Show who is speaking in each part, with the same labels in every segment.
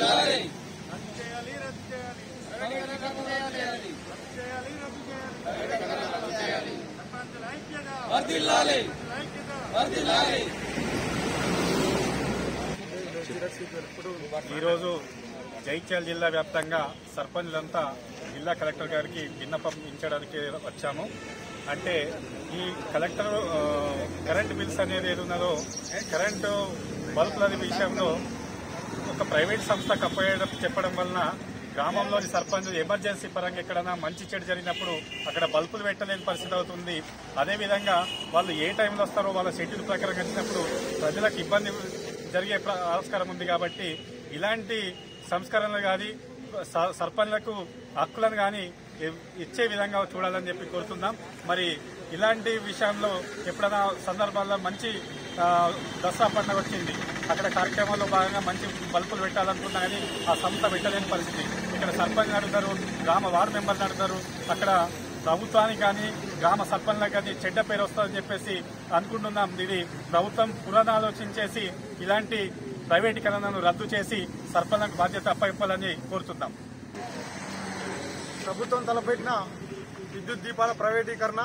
Speaker 1: రద్దు చేయాలి రద్దు చేయాలి రద్దు చేయాలి రద్దు చేయాలి సర్పంచుల ఐక్యత సర్పంచుల ఐక్యత
Speaker 2: ఈరోజు జైత్యాల జిల్లా వ్యాప్తంగా సర్పంచ్లంతా జిల్లా కలెక్టర్ గారికి విన్నపం ఇచ్చడానికి వచ్చాము అంటే ఈ కలెక్టర్ ఆ, కరెంట్ బిల్స్ అనేది ఏది ఉన్నదో కరెంటు బల్బుల విషయంలో ఒక ప్రైవేట్ సంస్థ కప్పేయడం చెప్పడం వలన గ్రామంలోని సర్పంచ్ ఎమర్జెన్సీ పరంగా ఎక్కడైనా మంచి చెడు జరిగినప్పుడు అక్కడ బల్బులు పెట్టలేని పరిస్థితి అవుతుంది అదేవిధంగా వాళ్ళు ఏ టైంలో వస్తారో వాళ్ళ షెడ్యూల్ ప్రకారం వచ్చినప్పుడు ప్రజలకు ఇబ్బంది జరిగే ప్ర- ఆస్కారం ఉంది కాబట్టి ఇలాంటి సంస్కరణలు కానీ స- సర్పంచ్లకు హక్కులను కానీ ఇచ్చే విధంగా చూడాలని చెప్పి కోరుతున్నాం మరి ఇలాంటి విషయంలో ఎప్పుడైనా సందర్భాల్లో మంచి ఆ, దసరా పండుగ వచ్చింది అక్కడ కార్యక్రమాల్లో భాగంగా మంచి బల్బులు పెట్టాలనుకున్నా కానీ ఆ సంస్థ పెట్టలేని పరిస్థితి ఇక్కడ సర్పంచ్ అడుగుతారు గ్రామ వార్డు మెంబర్లు అడుగుతారు అక్కడ ప్రభుత్వానికి కానీ గ్రామ సర్పంచ్లకు కానీ చెడ్డ పేరు వస్తుందని చెప్పేసి అనుకుంటున్నాం ఇది ప్రభుత్వం పునరాలోచించేసి ఇలాంటి ప్రైవేటీకరణను రద్దు చేసి సర్పంచ్లకు బాధ్యత అప్పగించాలని కోరుతున్నాం
Speaker 1: ప్రభుత్వం తలపెట్టిన విద్యుత్ దీపాల ప్రైవేటీకరణ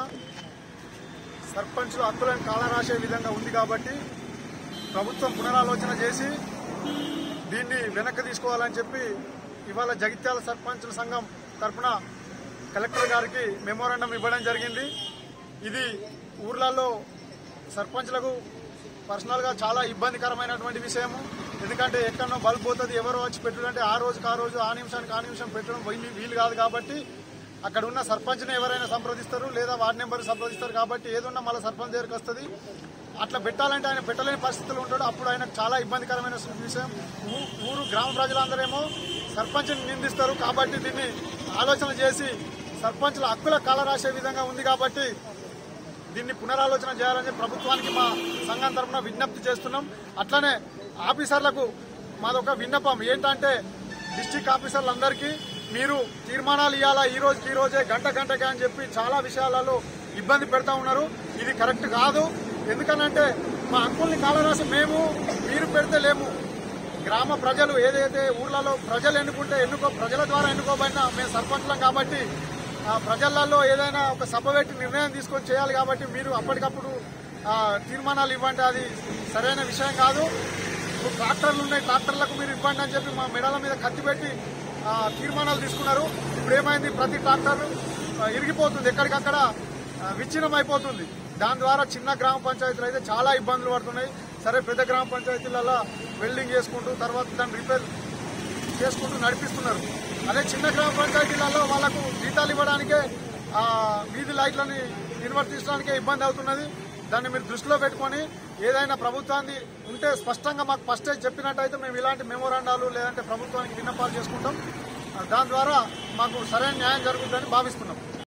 Speaker 1: సర్పంచుల హక్కులను కాలరాసే విధంగా ఉంది కాబట్టి ప్రభుత్వం పునరాలోచన చేసి దీన్ని వెనక్కి తీసుకోవాలని చెప్పి ఇవాళ జగిత్యాల సర్పంచుల సంఘం తరఫున కలెక్టర్ గారికి మెమోరాండం ఇవ్వడం జరిగింది ఇది ఊర్లలో సర్పంచ్లకు పర్సనల్గా చాలా ఇబ్బందికరమైనటువంటి విషయము ఎందుకంటే ఎక్కడో బల్బ్ పోతుంది ఎవరో వచ్చి పెట్టుడంటే ఆ రోజుకి ఆ రోజు ఆ నిమిషానికి ఆ నిమిషం పెట్టడం వీలు వీలు కాదు కాబట్టి అక్కడ ఉన్న సర్పంచ్ని ఎవరైనా సంప్రదిస్తారు లేదా వార్డు నెంబర్ సంప్రదిస్తారు కాబట్టి ఏదున్నా మళ్ళీ సర్పంచ్ దగ్గరికి వస్తుంది అట్లా పెట్టాలంటే ఆయన పెట్టలేని పరిస్థితులు ఉంటాడు అప్పుడు ఆయనకు చాలా ఇబ్బందికరమైన విషయం ఊ- ఊరు గ్రామ ప్రజలందరేమో సర్పంచ్ని నిందిస్తారు కాబట్టి దీన్ని ఆలోచన చేసి సర్పంచ్ల హక్కుల కాల రాసే విధంగా ఉంది కాబట్టి దీన్ని పునరాలోచన చేయాలని ప్రభుత్వానికి మా సంఘం తరఫున విజ్ఞప్తి చేస్తున్నాం అట్లనే ఆఫీసర్లకు మాదొక విన్నపం ఏంటంటే డిస్టిక్ ఆఫీసర్లందరికీ మీరు తీర్మానాలు ఇవ్వాలా ఈ రోజుకి ఈ రోజే గంట గంటకే అని చెప్పి చాలా విషయాలలో ఇబ్బంది పెడతా ఉన్నారు ఇది కరెక్ట్ కాదు ఎందుకనంటే మా హక్కుల్ని కాలరాసి మేము మీరు పెడితే లేము గ్రామ ప్రజలు ఏదైతే ఊర్లలో ప్రజలు ఎన్నుకుంటే ఎన్నుకో ప్రజల ద్వారా ఎన్నుకోబడిన మేము సర్పంచ్లం కాబట్టి ఆ ప్రజలలో ఏదైనా ఒక సభ పెట్టి నిర్ణయం తీసుకొని చేయాలి కాబట్టి మీరు అప్పటికప్పుడు ఆ, తీర్మానాలు ఇవ్వండి అది సరైన విషయం కాదు ఇప్పుడు ట్రాక్టర్లు ఉన్నాయి ట్రాక్టర్లకు మీరు ఇవ్వండి అని చెప్పి మా మెడల మీద కత్తి పెట్టి ఆ, తీర్మానాలు తీసుకున్నారు ఇప్పుడు ఏమైంది ప్రతి ట్రాక్టర్ ఆ, ఇరిగిపోతుంది ఎక్కడికక్కడ ఆ, విచ్ఛిన్నం అయిపోతుంది దాని ద్వారా చిన్న గ్రామ పంచాయతీలు అయితే చాలా ఇబ్బందులు పడుతున్నాయి సరే పెద్ద గ్రామ పంచాయతీలలో వెల్డింగ్ చేసుకుంటూ తర్వాత దాన్ని రిపేర్ చేసుకుంటూ నడిపిస్తున్నారు అదే చిన్న గ్రామ పంచాయతీలలో వాళ్ళకు జీతాలు ఇవ్వడానికే ఆ, వీధి లైట్లని నిర్వర్తించడానికే ఇబ్బంది అవుతున్నది దాన్ని మీరు దృష్టిలో పెట్టుకొని ఏదైనా ప్రభుత్వాన్ని ఉంటే స్పష్టంగా మాకు ఫస్ట్ చెప్పినట్టయితే మేము ఇలాంటి మెమోరాండాలు లేదంటే ప్రభుత్వానికి విన్నపాలు చేసుకుంటాం ఆ, దాని ద్వారా మాకు సరైన న్యాయం జరుగుతుందని భావిస్తున్నాం